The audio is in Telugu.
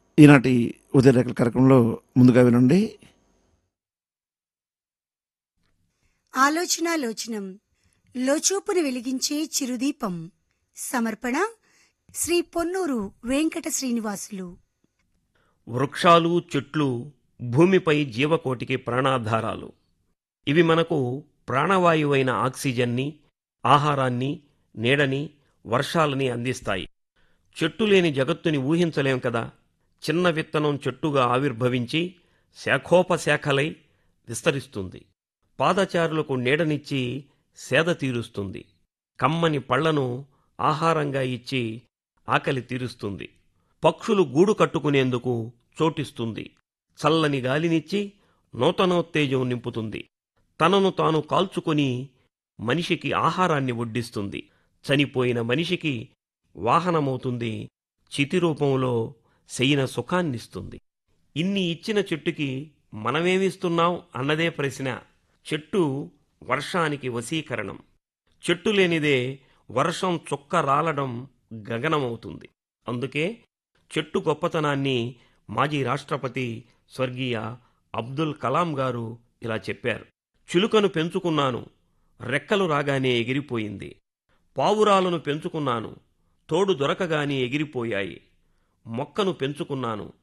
ఈనాటి ఉదయరేఖల కార్యక్రమంలో ముందుగా వినండి ఆలోచనాలోచనం లోచూపును వెలిగించే చిరుదీపం సమర్పణ శ్రీ పొన్నూరు వెంకట శ్రీనివాసులు వృక్షాలు చెట్లు భూమిపై జీవకోటికి ప్రాణాధారాలు ఇవి మనకు ప్రాణవాయువైన ఆక్సిజన్ని ఆహారాన్ని నీడని వర్షాలని అందిస్తాయి చెట్టు లేని జగత్తుని ఊహించలేం కదా చిన్న విత్తనం చెట్టుగా ఆవిర్భవించి శాఖోపశాఖలై విస్తరిస్తుంది పాదచారులకు నీడనిచ్చి సేద తీరుస్తుంది కమ్మని పళ్లను ఆహారంగా ఇచ్చి ఆకలి తీరుస్తుంది పక్షులు గూడు కట్టుకునేందుకు చోటిస్తుంది చల్లని గాలినిచ్చి నూతనోత్తేజం నింపుతుంది తనను తాను కాల్చుకొని మనిషికి ఆహారాన్ని వడ్డిస్తుంది చనిపోయిన మనిషికి వాహనమవుతుంది చితిరూపంలో శయన సుఖాన్నిస్తుంది ఇన్ని ఇచ్చిన చెట్టుకి మనమేమిస్తున్నాం అన్నదే ప్రశ్న చెట్టు వర్షానికి వశీకరణం చెట్టు లేనిదే వర్షం చుక్క రాలడం గగనమవుతుంది అందుకే చెట్టు గొప్పతనాన్ని మాజీ రాష్ట్రపతి స్వర్గీయ అబ్దుల్ కలాం గారు ఇలా చెప్పారు చిలుకను పెంచుకున్నాను రెక్కలు రాగానే ఎగిరిపోయింది పావురాలను పెంచుకున్నాను తోడు దొరకగానే ఎగిరిపోయాయి మొక్కను పెంచుకున్నాను